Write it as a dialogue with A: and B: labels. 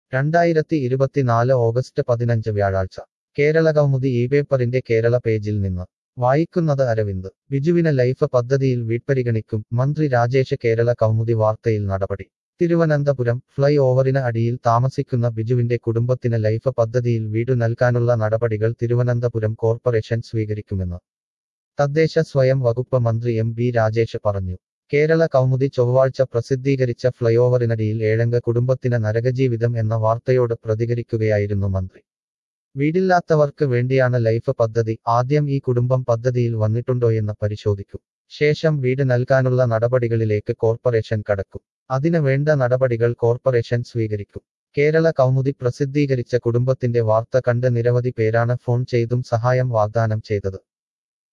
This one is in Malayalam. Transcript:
A: രണ്ടായിരത്തി ഇരുപത്തിനാല് ഓഗസ്റ്റ് പതിനഞ്ച് വ്യാഴാഴ്ച കേരള കൗമുദി ഈ പേപ്പറിന്റെ കേരള പേജിൽ നിന്ന് വായിക്കുന്നത് അരവിന്ദ് ബിജുവിന് ലൈഫ് പദ്ധതിയിൽ വീട്പരിഗണിക്കും മന്ത്രി രാജേഷ് കേരള കൗമുദി വാർത്തയിൽ നടപടി തിരുവനന്തപുരം ഫ്ലൈ ഓവറിന് അടിയിൽ താമസിക്കുന്ന ബിജുവിന്റെ കുടുംബത്തിന് ലൈഫ് പദ്ധതിയിൽ വീടു നൽകാനുള്ള നടപടികൾ തിരുവനന്തപുരം കോർപ്പറേഷൻ സ്വീകരിക്കുമെന്ന് തദ്ദേശ സ്വയം വകുപ്പ് മന്ത്രി എം ബി രാജേഷ് പറഞ്ഞു കേരള കൗമുദി ചൊവ്വാഴ്ച പ്രസിദ്ധീകരിച്ച ഫ്ലൈഓവറിനടിയിൽ ഏഴംഗ കുടുംബത്തിന് നരകജീവിതം എന്ന വാർത്തയോട് പ്രതികരിക്കുകയായിരുന്നു മന്ത്രി വീടില്ലാത്തവർക്ക് വേണ്ടിയാണ് ലൈഫ് പദ്ധതി ആദ്യം ഈ കുടുംബം പദ്ധതിയിൽ വന്നിട്ടുണ്ടോയെന്ന് പരിശോധിക്കും ശേഷം വീട് നൽകാനുള്ള നടപടികളിലേക്ക് കോർപ്പറേഷൻ കടക്കും അതിന് വേണ്ട നടപടികൾ കോർപ്പറേഷൻ സ്വീകരിക്കും കേരള കൗമുദി പ്രസിദ്ധീകരിച്ച കുടുംബത്തിന്റെ വാർത്ത കണ്ട് നിരവധി പേരാണ് ഫോൺ ചെയ്തും സഹായം വാഗ്ദാനം ചെയ്തത്